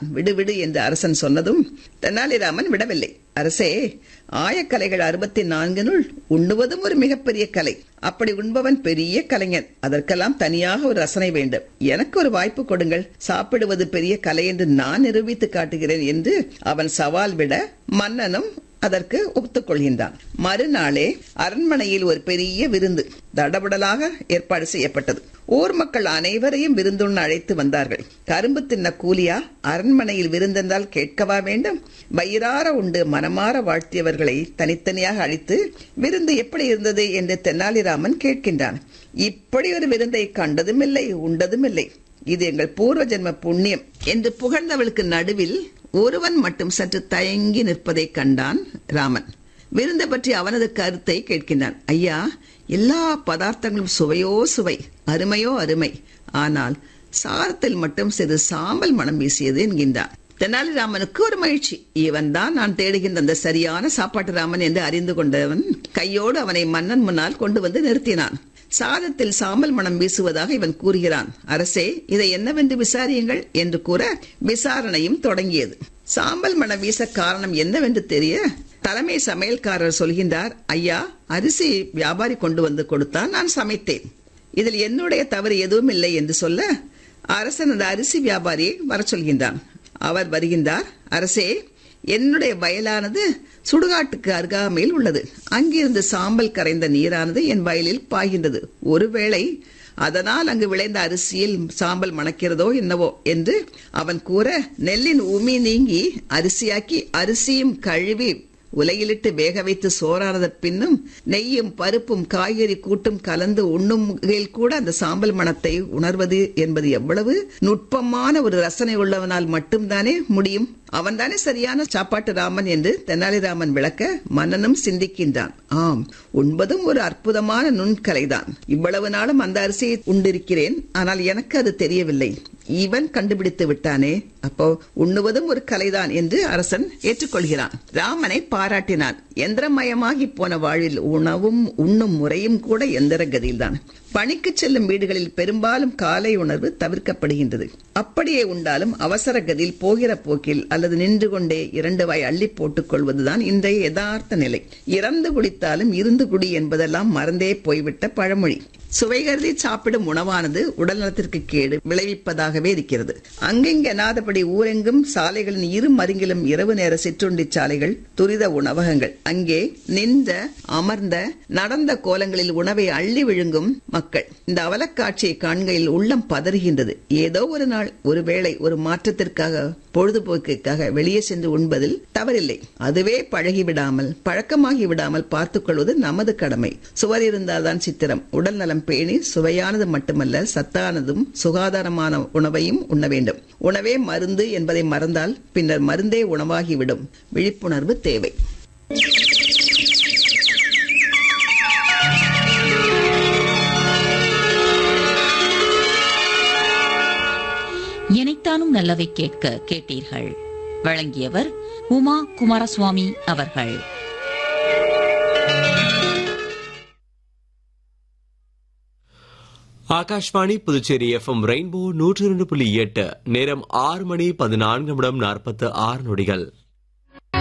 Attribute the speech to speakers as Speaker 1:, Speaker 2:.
Speaker 1: விடு விடு என்று அரசன் சொன்னதும் தெனாலிராமன் விடவில்லை அரசே ஆயக்கலைகள் அறுபத்தி நான்கினுள் உண்ணுவதும் ஒரு மிகப்பெரிய கலை அப்படி உண்பவன் பெரிய கலைஞன் அதற்கெல்லாம் தனியாக ஒரு ரசனை வேண்டும் எனக்கு ஒரு வாய்ப்பு கொடுங்கள் சாப்பிடுவது பெரிய கலை என்று நான் நிரூபித்து காட்டுகிறேன் என்று அவன் சவால் விட மன்னனும் அதற்கு ஒத்துக்கொள்கின்றான் மறுநாளே அரண்மனையில் ஒரு பெரிய விருந்து தடபுடலாக ஏற்பாடு செய்யப்பட்டது ஊர் மக்கள் அனைவரையும் விருந்துண்ண அழைத்து வந்தார்கள் கரும்பு தின்ன கூலியா அரண்மனையில் விருந்தென்றால் கேட்கவா வேண்டும் வயிறார உண்டு மனமாற வாழ்த்தியவர்களை தனித்தனியாக அழைத்து விருந்து எப்படி இருந்தது என்று தெனாலிராமன் கேட்கின்றான் இப்படி ஒரு விருந்தை கண்டதும் இல்லை உண்டதும் இல்லை இது எங்கள் பூர்வ ஜென்ம புண்ணியம் என்று புகழ்ந்தவளுக்கு நடுவில் ஒருவன் மட்டும் சற்று தயங்கி நிற்பதை கண்டான் ராமன் விருந்தை பற்றி அவனது கருத்தை கேட்கின்றான் ஐயா எல்லா பதார்த்தங்களும் சுவையோ சுவை அருமையோ அருமை ஆனால் சாரத்தில் மட்டும் சிறு சாம்பல் மனம் வீசியது என்கின்றான் தெனாலிராமனுக்கு ஒரு மகிழ்ச்சி இவன் தான் நான் தேடுகின்ற அந்த சரியான சாப்பாட்டு ராமன் என்று அறிந்து கொண்டவன் கையோடு அவனை மன்னன் முன்னால் கொண்டு வந்து நிறுத்தினான் சாதத்தில் சாம்பல் மனம் வீசுவதாக இவன் கூறுகிறான் அரசே இதை என்னவென்று விசாரியுங்கள் என்று கூற விசாரணையும் தொடங்கியது சாம்பல் மனம் வீச காரணம் என்னவென்று தெரிய தலைமை சமையல்காரர் சொல்கின்றார் ஐயா அரிசி வியாபாரி கொண்டு வந்து கொடுத்தான் நான் சமைத்தேன் இதில் என்னுடைய தவறு எதுவும் இல்லை என்று சொல்ல அரசன் அந்த அரிசி வியாபாரியை வர சொல்கின்றான் அவர் வருகின்றார் அரசே என்னுடைய வயலானது சுடுகாட்டுக்கு அருகாமையில் உள்ளது அங்கிருந்து சாம்பல் கரைந்த நீரானது என் வயலில் பாய்கின்றது ஒருவேளை அதனால் அங்கு விளைந்த அரிசியில் சாம்பல் மணக்கிறதோ என்னவோ என்று அவன் கூற நெல்லின் உமி நீங்கி அரிசியாக்கி அரிசியும் கழுவி உலையிலிட்டு வேக வைத்து சோறானத பின்னும் நெய்யும் பருப்பும் காய்கறி கூட்டும் கலந்து உண்ணும் கூட அந்த சாம்பல் மணத்தை உணர்வது என்பது எவ்வளவு நுட்பமான ஒரு ரசனை உள்ளவனால் மட்டும்தானே முடியும் அவன்தானே சரியான சாப்பாட்டு ராமன் என்று தெனாலிராமன் விளக்க மன்னனும் சிந்திக்கின்றான் ஆம் உண்பதும் ஒரு அற்புதமான நுண்கலைதான் இவ்வளவு நாளும் அந்த அரிசியை உண்டிருக்கிறேன் ஆனால் எனக்கு அது தெரியவில்லை இவன் கண்டுபிடித்து விட்டானே அப்போ உண்ணுவதும் ஒரு கலைதான் என்று அரசன் ஏற்றுக்கொள்கிறான் ராமனை பாராட்டினான் எந்திரமயமாகி போன வாழ்வில் உணவும் உண்ணும் முறையும் கூட எந்திர கதியில்தான் பணிக்கு செல்லும் வீடுகளில் பெரும்பாலும் காலை உணர்வு தவிர்க்கப்படுகின்றது அப்படியே உண்டாலும் அவசர கதியில் போகிற போக்கில் அல்லது நின்று கொண்டே இரண்டு வாய் அள்ளி போட்டுக் கொள்வதுதான் இன்றைய யதார்த்த நிலை இறந்து குடித்தாலும் இருந்து குடி என்பதெல்லாம் மறந்தே போய்விட்ட பழமொழி சுவை கருதி சாப்பிடும் உணவானது உடல் நலத்திற்கு கேடு விளைவிப்பதாகவே இருக்கிறது அங்கெங்கெனாதபடி ஊரெங்கும் சாலைகளின் இரு மருங்கிலும் இரவு நேர சிற்றுண்டி சாலைகள் துரித உணவகங்கள் அங்கே நின்ற அமர்ந்த நடந்த கோலங்களில் உணவை அள்ளி விழுங்கும் மக்கள் இந்த அவலக்காட்சியை காண்கையில் உள்ளம் பதறுகின்றது ஏதோ ஒரு நாள் ஒருவேளை ஒரு மாற்றத்திற்காக பொழுதுபோக்குக்காக வெளியே சென்று உண்பதில் தவறில்லை அதுவே பழகிவிடாமல் பழக்கமாகி விடாமல் பார்த்துக் கொள்வது நமது கடமை சுவர் இருந்தால்தான் சித்திரம் உடல் நலம் பேணி சுவையானது மட்டுமல்ல சத்தானதும் சுகாதாரமான உணவையும் உண்ண வேண்டும் உணவே மருந்து என்பதை மறந்தால் பின்னர் மருந்தே உணவாகிவிடும் விழிப்புணர்வு தேவை
Speaker 2: இணைத்தானும் நல்லவை கேட்க கேட்டீர்கள் வழங்கியவர் உமா குமாரசுவாமி அவர்கள்
Speaker 3: ஆகாஷ்வாணி புதுச்சேரி எஃப்எம் ரெயின்போ நூற்றி இரண்டு புள்ளி எட்டு நேரம் ஆறு மணி பதினான்கு நிமிடம் நாற்பத்து ஆறு நொடிகள்